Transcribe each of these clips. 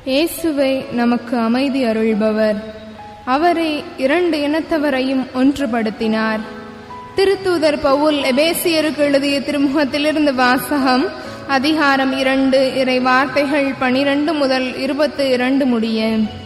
இயேசுவை நமக்கு அமைதி அருள்பவர் அவரே இரண்டு இனத்தவரையும் ஒன்றுபடுத்தினார் திருத்தூதர் பவுல் எபேசியருக்கு எழுதிய திருமுகத்திலிருந்து வாசகம் அதிகாரம் இரண்டு இறை வார்த்தைகள் பனிரெண்டு முதல் இருபத்தி இரண்டு முடிய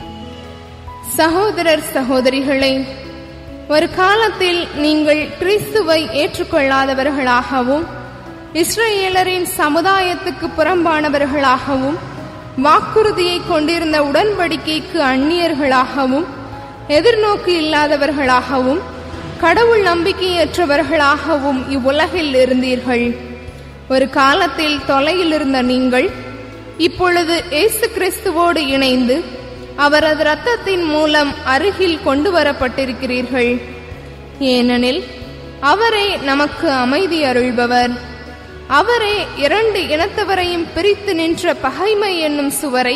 சகோதரர் சகோதரிகளே ஒரு காலத்தில் நீங்கள் கிறிஸ்துவை ஏற்றுக்கொள்ளாதவர்களாகவும் இஸ்ரேலரின் சமுதாயத்துக்கு புறம்பானவர்களாகவும் வாக்குறுதியை கொண்டிருந்த உடன்படிக்கைக்கு அந்நியர்களாகவும் எதிர்நோக்கு இல்லாதவர்களாகவும் கடவுள் நம்பிக்கையற்றவர்களாகவும் இவ்வுலகில் இருந்தீர்கள் ஒரு காலத்தில் தொலையில் இருந்த நீங்கள் இப்பொழுது இயேசு கிறிஸ்துவோடு இணைந்து அவரது இரத்தத்தின் மூலம் அருகில் கொண்டு வரப்பட்டிருக்கிறீர்கள் ஏனெனில் அவரே நமக்கு அமைதி அருள்பவர் அவரே இரண்டு இனத்தவரையும் பிரித்து நின்ற பகைமை என்னும் சுவரை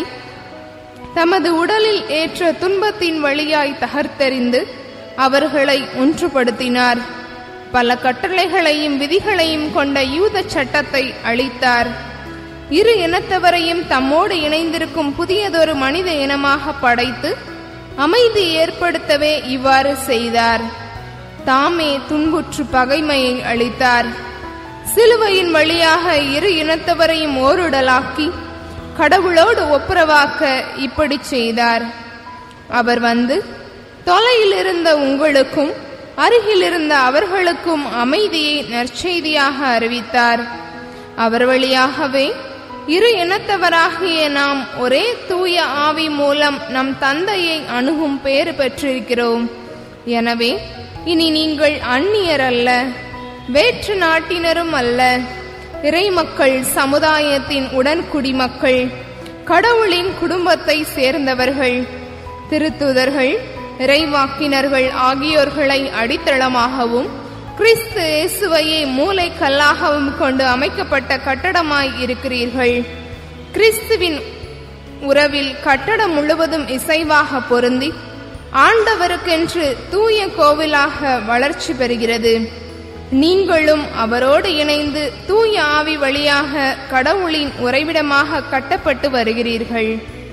தமது உடலில் ஏற்ற துன்பத்தின் வழியாய் தகர்த்தெறிந்து அவர்களை ஒன்றுபடுத்தினார் பல கட்டளைகளையும் விதிகளையும் கொண்ட யூத சட்டத்தை அளித்தார் இரு இனத்தவரையும் தம்மோடு இணைந்திருக்கும் புதியதொரு மனித இனமாக படைத்து அமைதி ஏற்படுத்தவே இவ்வாறு செய்தார் தாமே துன்புற்று பகைமையை அளித்தார் சிலுவையின் வழியாக இரு இனத்தவரையும் ஓருடலாக்கி கடவுளோடு ஒப்புரவாக்க இப்படி செய்தார் அவர் வந்து தொலையில் இருந்த உங்களுக்கும் அருகில் இருந்த அவர்களுக்கும் அமைதியை நற்செய்தியாக அறிவித்தார் அவர் வழியாகவே இரு இனத்தவராகிய நாம் ஒரே தூய ஆவி மூலம் நம் தந்தையை அணுகும் பேறு பெற்றிருக்கிறோம் எனவே இனி நீங்கள் அந்நியர் அல்ல வேற்று நாட்டினரும் அல்ல இறைமக்கள் சமுதாயத்தின் உடன்குடிமக்கள் கடவுளின் குடும்பத்தை சேர்ந்தவர்கள் திருத்துதர்கள் இறைவாக்கினர்கள் ஆகியோர்களை அடித்தளமாகவும் கிறிஸ்து இயேசுவையே மூளை கல்லாகவும் கொண்டு அமைக்கப்பட்ட கட்டடமாய் இருக்கிறீர்கள் கிறிஸ்துவின் உறவில் கட்டடம் முழுவதும் இசைவாக பொருந்தி ஆண்டவருக்கென்று தூய கோவிலாக வளர்ச்சி பெறுகிறது நீங்களும் அவரோடு இணைந்து தூய ஆவி வழியாக கடவுளின் உறைவிடமாக கட்டப்பட்டு வருகிறீர்கள்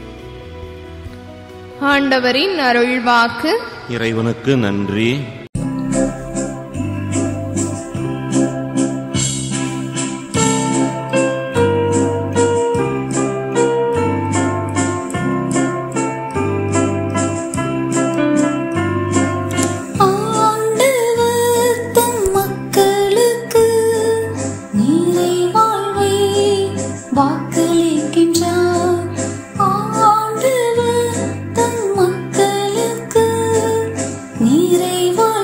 ஆண்டவரின் அருள்வாக்கு இறைவனுக்கு நன்றி ஆண்டவர் தம் மக்களுக்கு நீரை வாழ்வை வாக்களிக்கின்றார் ஆண்டவர் தம் மக்களுக்கு நீரை வாழ்வை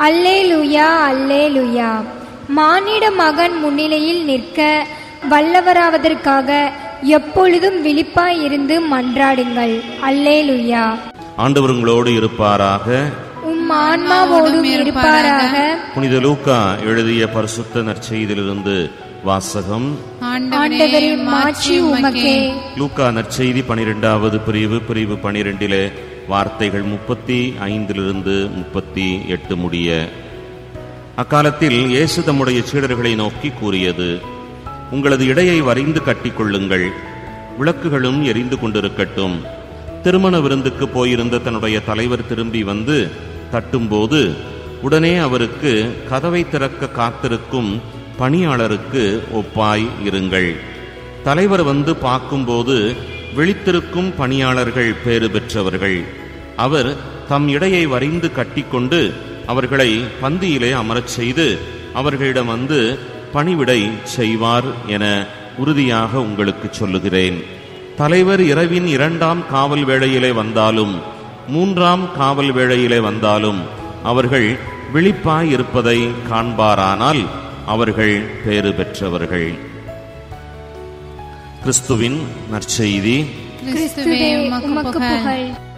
அல்லேலுயா அல்லேலுயா மானிட மகன் முன்னிலையில் நிற்க வல்லவராவதற்காக எப்பொழுதும் விழிப்பாய் இருந்து மன்றாடுங்கள் அல்லேலுயா ஆண்டவர் உங்களோடு இருப்பாராக உம் ஆன்மாவோடும் இருப்பாராக புனித லூக்கா எழுதிய பரிசுத்த நற்செய்தியிலிருந்து வாசகம் ஆண்டவரே மாட்சி உமக்கே லூக்கா நற்செய்தி பனிரெண்டாவது பிரிவு பிரிவு பனிரெண்டிலே வார்த்தைகள் முப்பத்தி ஐந்திலிருந்து முப்பத்தி எட்டு முடிய அக்காலத்தில் இயேசு தம்முடைய சீடர்களை நோக்கி கூறியது உங்களது இடையை வரைந்து கட்டிக்கொள்ளுங்கள் விளக்குகளும் எரிந்து கொண்டிருக்கட்டும் திருமண விருந்துக்கு போயிருந்த தன்னுடைய தலைவர் திரும்பி வந்து தட்டும்போது உடனே அவருக்கு கதவை திறக்க காத்திருக்கும் பணியாளருக்கு ஒப்பாய் இருங்கள் தலைவர் வந்து பார்க்கும்போது விழித்திருக்கும் பணியாளர்கள் பேறு பெற்றவர்கள் அவர் தம் இடையை வரைந்து கட்டிக்கொண்டு அவர்களை பந்தியிலே அமரச் செய்து அவர்களிடம் வந்து பணிவிடை செய்வார் என உறுதியாக உங்களுக்கு சொல்லுகிறேன் தலைவர் இரவின் இரண்டாம் காவல் வேளையிலே வந்தாலும் மூன்றாம் காவல் வேளையிலே வந்தாலும் அவர்கள் விழிப்பாய் இருப்பதை காண்பாரானால் அவர்கள் பேறு பெற்றவர்கள் கிறிஸ்துவின் நற்செய்தி கிறிஸ்துவே உமக்கு புகழ்